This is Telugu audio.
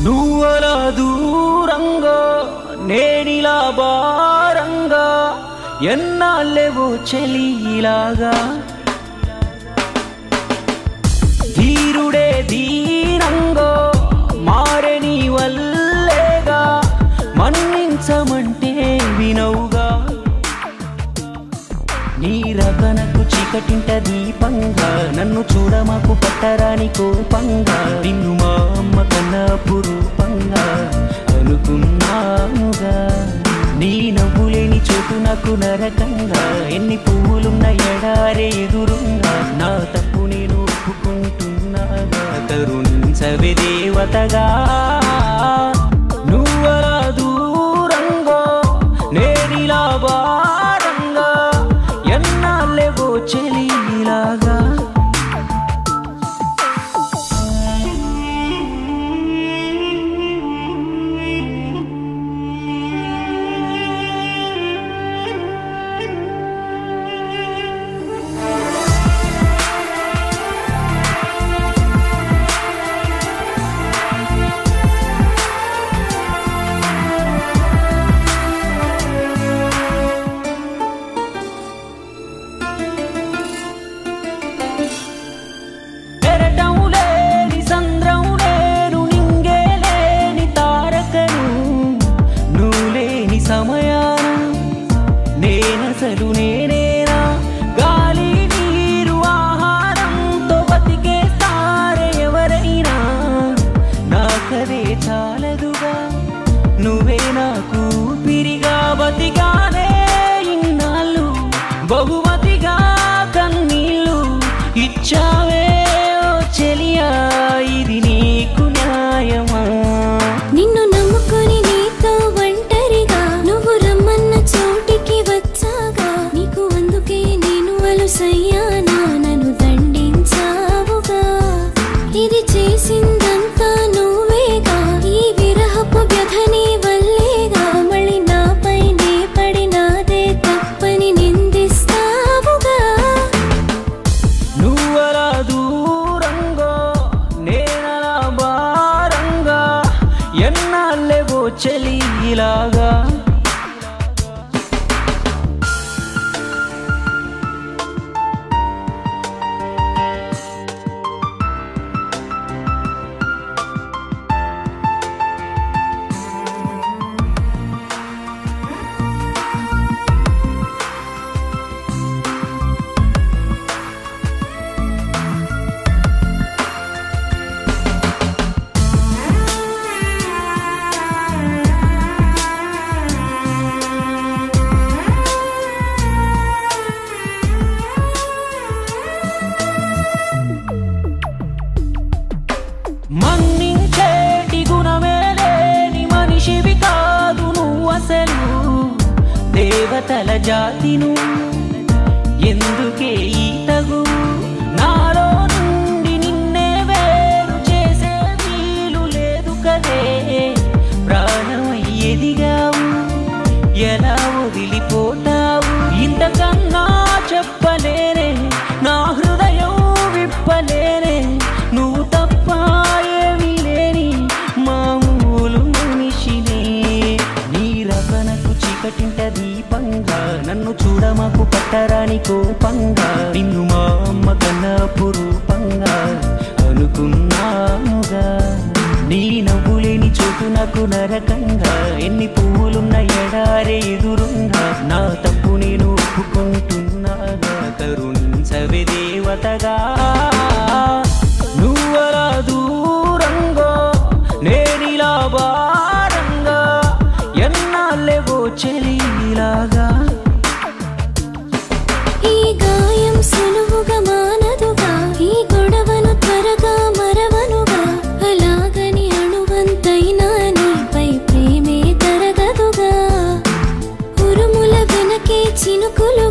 నువ్వలా దూరంగా నేనిలా భారంగా ఎన్నాళ్ళేవో చెలిలాగా ధీరుడే దీనంగా మారే నీ వల్లేగా మన్నించమంటే వినవుగా నీ రకనకు చీకటింట దీపంగా నన్ను చూడమాకు పట్టరాని కోపంగా నిన్ను మా అమ్మ కన్నా పురూపంగా అనుకున్నానుగా నీ నవ్వులేని చోటు నాకు నరకంగా ఎన్ని పువ్వులున్న ఎడారే ఎదురుంగా నా తప్పు నేను ఒప్పుకుంటున్నాగా కరుణించవే దేవతగా నువ్వలా దూరంగా నేనిలా భారంగా ఎన్నాళ్ళేవో చెలిలాగా ఎరటం లేని సంద్రం లేను నింగే లేని తారకను నువ్వు లేని సమయాన నేనసలు నేనేనా గాలి నీరు ఆహారంతో బతికేస్తారే ఎవరైనా నాకదే చాలదుగా నువ్వే నాకు పిరిగా బతిగానే ఇన్నాళ్ళు బహుమతిగా కన్నీళ్ళు ఇచ్చావే ఓ చెలియా ఇది నీకు న్యాయమా నిన్ను నమ్ముకొని నీతో ఒంటరిగా నువ్వు రమ్మన్న చోటికి వచ్చాగా నీకు అందుకే నేను అలుసయ్యానా నన్ను దండించావుగా ఇది చేసిందంతా నువ్వేగా ఈ విరహపు వ్యధని వల్లేగా మళ్ళీ నాపైనే పడినాదే తప్పని నిందిస్తావుగా నువ్వలా దూరంగా నేనలా భారంగా ఎన్నాళ్ళేవో చెలిలాగా మన్నించేటి గుణమే లేని మనిషివి కాదు నువ్వు అసలు దేవతల జాతిను ఎందుకే ఈ తగు నాలో నుండి నిన్నే వేరు చేసే వీలు లేదు కదే ప్రాణమై ఎదిగావు ఎలా వదిలిపోతావు ఇంతకన్నా చెప్పలేనే నా హృదయం విప్పలేనే నువ్వు తప్ప ఏమీ లేని మామూలు మనిషినే నీ రకనకు చీకటింట దీపంగా నన్ను చూడమాకు పట్టరాని కోపంగా నిన్ను మా అమ్మ కన్నా పురూపంగా అనుకున్నానుగా నీ నవ్వులేని చోటు నాకు నరకంగా ఎన్ని పువ్వులున్న ఎడారే ఎదురుంగా నా తప్పు నేను ఒప్పుకుంటున్నాగా కరుణించవే దేవతగా నువ్వలా దూరంగా నేనిలా భారంగా ఎన్నాళ్ళేవో చెలిలాగా ఈ గాయం సులువుగా మానదుగా ఈ గొడవను త్వరగా మరవనుగా అలాగని అణువంతైనా నీపై ప్రేమే తరగదుగా ఉరుముల వెనకే చినుకులు